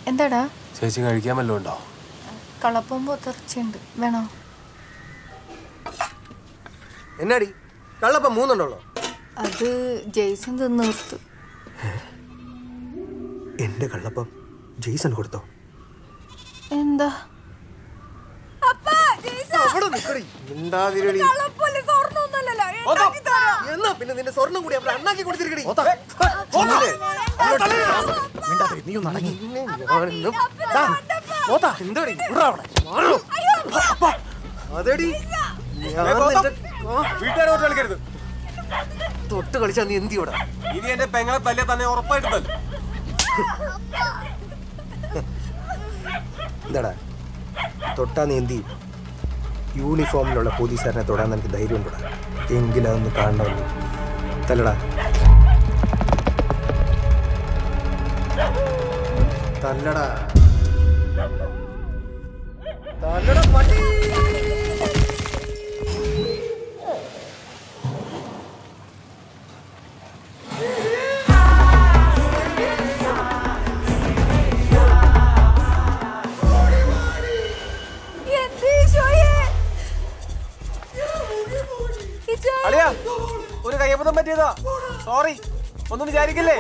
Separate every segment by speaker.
Speaker 1: എന്താടാ
Speaker 2: ചേച്ചി കഴിക്കാൻ വല്ലതും ഉണ്ടോ
Speaker 1: കളപ്പം പൊത്തിറച്ചിയുണ്ട് വേണോ
Speaker 3: എന്നാടി കള്ളപ്പം മൂന്നെണ്ണുള്ളോ
Speaker 1: അത് ജെയ്സൺ തിന്ന് നിർത്ത്
Speaker 3: എന്റെ കള്ളപ്പം ജെയ്സൺ കൊടുത്തോ
Speaker 1: എന്താ
Speaker 3: അവിടെ നിക്കടി. മിണ്ടാതിരിടി. എന്നാ പിന്നെ നിന്റെ സ്വർണം കൂടി അവിടെ അണ്ണാക്കി കൊടുത്തിരിക്കടി ചെന്നില്ലേ? നിന്നെ ഞാനിന്ന് എന്താടി? മാറോ. അതെടി ഞാൻ നിന്റെ
Speaker 2: വീട്ടുകാരോട്ട് കളിക്കരുത്
Speaker 3: തൊട്ട് കളിച്ചാ നീ എന്തി ഇവിടെ
Speaker 2: ഇനി എന്റെ പെങ്ങളെ തല്ലിയ തന്നെ ഉറപ്പായിട്ട് തല്ലും
Speaker 3: എന്താടാ തൊട്ടാ നീ എന്തി യൂണിഫോമിലുള്ള പോലീസുകാരനെ തൊടാൻ നിനക്ക് ധൈര്യം ഉണ്ടടാ എങ്കിലും അതൊന്ന് കാണണമല്ലോ തല്ലടാ തല്ലടാ തല്ലടാ പട്ടി
Speaker 2: അളിയാ ഒരു കയ്യബദ്ധം പറ്റിയതാ സോറി ഒന്നും വിചാരിക്കില്ലേ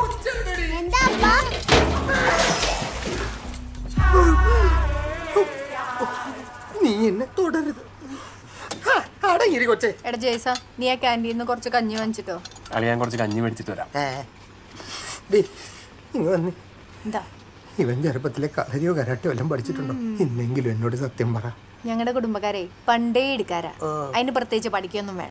Speaker 3: നീ എന്നെ തുടരുത് ഹാ, അടങ്ങിരി കൊച്ചേ
Speaker 1: എടാ ജെയ്സ നീ ആ ക്യാൻറ്റീനിൽ നിന്ന് കുറച്ച് കഞ്ഞി വാങ്ങിച്ചിട്ടോ
Speaker 2: അളിയാൻ കുറച്ച് കഞ്ഞി മേടിച്ചിട്ട് വരാം
Speaker 3: ഡേ ഇങ്ങ് വന്ന്
Speaker 1: എന്താ
Speaker 3: ഇവൻ ചെറുപ്പത്തിലെ കളരിയോ കരാട്ടോ എല്ലാം പഠിച്ചിട്ടുണ്ടോ ഇന്നെങ്കിലും എന്നോട് സത്യം പറ
Speaker 1: ഞങ്ങളുടെ കുടുംബക്കാരെ പണ്ടേ എടുക്കാരാ അതിന് പ്രത്യേകിച്ച് പഠിക്കൊന്നും വേണം